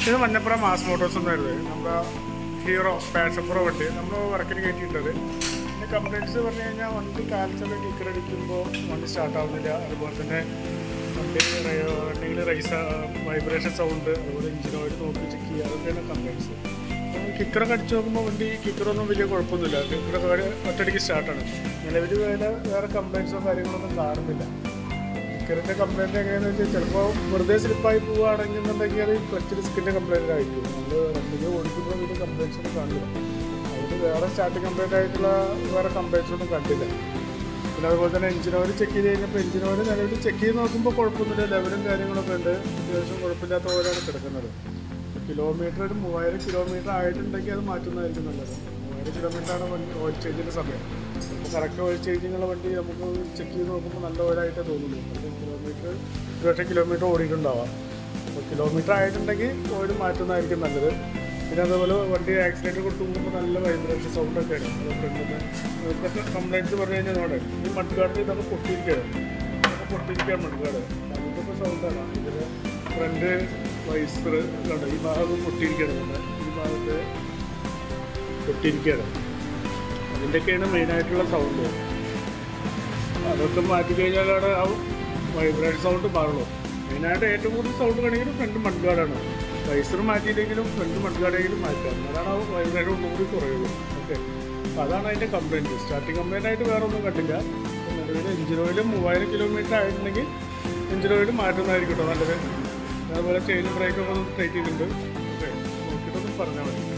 ഇത് മഞ്ഞപ്പുറം mass Motors എന്നായിരുന്നു നമ്മുടെ ഹീറോ പാഷൻ പ്രോ വണ്ടി നമ്മൾ വർക്കിന് കയറ്റിയിട്ടത് പിന്നെ കംപ്ലൈൻറ്റ്സ് പറഞ്ഞു കഴിഞ്ഞാൽ വണ്ടി കാൽച്ചൊക്കെ കിക്കർ അടിക്കുമ്പോൾ വണ്ടി സ്റ്റാർട്ട് ആവുന്നില്ല അതുപോലെ തന്നെ വണ്ടി വണ്ടിയിൽ റൈസ് വൈബ്രേഷൻ സൗണ്ട് അതുപോലെ എഞ്ചിൻ ഓയിൽ നോക്കി ചെക്ക് ചെയ്യുക അതൊക്കെയാണ് കംപ്ലൈൻറ്റ്സ് കിക്കറൊക്കെ അടിച്ച് നോക്കുമ്പോൾ വണ്ടി കിക്കറൊന്നും വലിയ കുഴപ്പമൊന്നുമില്ല കിക്കറൊക്കെ ഒറ്റയടിക്ക് സ്റ്റാർട്ടാണ് നിലവിൽ വേറെ വേറെ കംപ്ലൈൻറ്റ്സോ കാര്യങ്ങളൊന്നും കാണുന്നില്ല കിക്കറിൻ്റെ കംപ്ലൈൻറ്റ് എങ്ങനെയാണെന്ന് വെച്ചാൽ ചിലപ്പോൾ വെറുതെ സ്ലിപ്പായി പോവുകയാണെങ്കിൽ എന്നുണ്ടെങ്കിൽ അത് ക്ലച്ച് ഡിസ്കിൻ്റെ കംപ്ലൈൻറ്റ് ആയിരിക്കും നമ്മൾ വണ്ടിക്ക് ഓടിക്കുമ്പോൾ ഇതിന് കംപ്ലൈൻറ്റ്സ് ഒന്നും കാണില്ല അതുകൊണ്ട് വേറെ സ്റ്റാർട്ടിങ് കംപ്ലൈൻറ്റ് ആയിട്ടുള്ള വേറെ കംപ്ലൈൻറ്റ്സ് ഒന്നും കണ്ടില്ല പിന്നെ അതുപോലെ തന്നെ എഞ്ചിൻ ഓയിൽ ചെക്ക് ചെയ്ത് കഴിഞ്ഞപ്പോൾ എഞ്ചിൻ ഓയിൽ നിലവിൽ ചെക്ക് ചെയ്ത് നോക്കുമ്പോൾ കുഴപ്പമൊന്നുമില്ല ലെവലും കാര്യങ്ങളൊക്കെ ഉണ്ട് അത്യാവശ്യം കുഴപ്പമില്ലാത്ത ഓയിലാണ് കിടക്കുന്നത് കിലോമീറ്റർ ഒരു മൂവായിരം കിലോമീറ്റർ ആയിട്ടുണ്ടെങ്കിൽ അത് മാറ്റുന്നതായിരിക്കും നല്ലത് മൂവായിരം കിലോമീറ്ററാണ് വണ്ടി ഓയിൽ ചേഞ്ചിൻ്റെ സമയം അപ്പോൾ കറക്റ്റ് ഓയിൽ ചേഞ്ചിങ്ങുള്ള വണ്ടി നമുക്ക് ചെക്ക് ചെയ്ത് നോക്കുമ്പോൾ നല്ല ഓയിലായിട്ടേ തോന്നുള്ളൂ പക്ഷേ കിലോമീറ്റർ ഒരു പക്ഷേ കിലോമീറ്റർ ഓടിയിട്ടുണ്ടാവാം അപ്പോൾ കിലോമീറ്റർ ആയിട്ടുണ്ടെങ്കിൽ ഓയിൽ മാറ്റുന്നതായിരിക്കും നല്ലത് പിന്നെ അതുപോലെ വണ്ടി ആക്സിഡൻറ്റ് കൊടുത്തു പോകുമ്പോൾ നല്ല വൈബ്രേഷൻ സൗണ്ടൊക്കെയാണ് അതൊക്കെ ഉണ്ടെന്ന് ഇതൊക്കെ കംപ്ലൈൻറ്റ്സ് പറഞ്ഞു കഴിഞ്ഞാൽ നോടെ ഈ മഡ്ഗാർഡിൽ ഇതൊക്കെ പൊട്ടിയിരിക്കുകയാണ് ഇതൊക്കെ പൊട്ടിയിരിക്കുകയാണ് മഡ്ഗാർഡ് അതിൻ്റെ സൗണ്ടാണ് ഇതിൽ ഫ്രണ്ട് വൈസർ കണ്ടോ ഈ ഭാഗം പൊട്ടിയിരിക്കുകയാണ് നമ്മുടെ ഈ ഭാഗത്ത് പൊട്ടിയിരിക്കുകയാണ് അതിൻ്റെയൊക്കെയാണ് മെയിനായിട്ടുള്ള സൗണ്ട് അതൊക്കെ മാറ്റി കഴിഞ്ഞാലാണ് ആ വൈബ്രേഷൻ സൗണ്ട് മാറുള്ളൂ മെയിനായിട്ട് ഏറ്റവും കൂടുതൽ സൗണ്ട് വേണമെങ്കിൽ ഫ്രണ്ട് മഡ്ഗാർഡാണ് വൈസർ മാറ്റിയില്ലെങ്കിലും ഫ്രണ്ട് മഡ്ഗാർഡെങ്കിലും മാറ്റാം അതാണ് ആ വൈബ്രേഷൻ ഒന്നുകൂടി കുറയുള്ളൂ ഓക്കെ അപ്പോൾ അതാണ് അതിൻ്റെ കംപ്ലയിൻറ്റ് സ്റ്റാർട്ടിങ് കംപ്ലയിൻ്റ് ആയിട്ട് വേറെ ഒന്നും കണ്ടില്ല നിലവിൽ എഞ്ചിൻ ഓയിൽ മൂവായിരം കിലോമീറ്റർ ആയിട്ടുണ്ടെങ്കിൽ എഞ്ചിൻ ഓയിൽ മാറ്റുന്നതായിരിക്കും കേട്ടോ നല്ലത് അതുപോലെ ചെയിൻ ബ്രേക്കൊക്കെ ഒന്ന് ടൈറ്റ് ചെയ്തിട്ടുണ്ട് ഓക്കെ നോക്കിയിട്ടൊന്ന് പറഞ്ഞാൽ മതി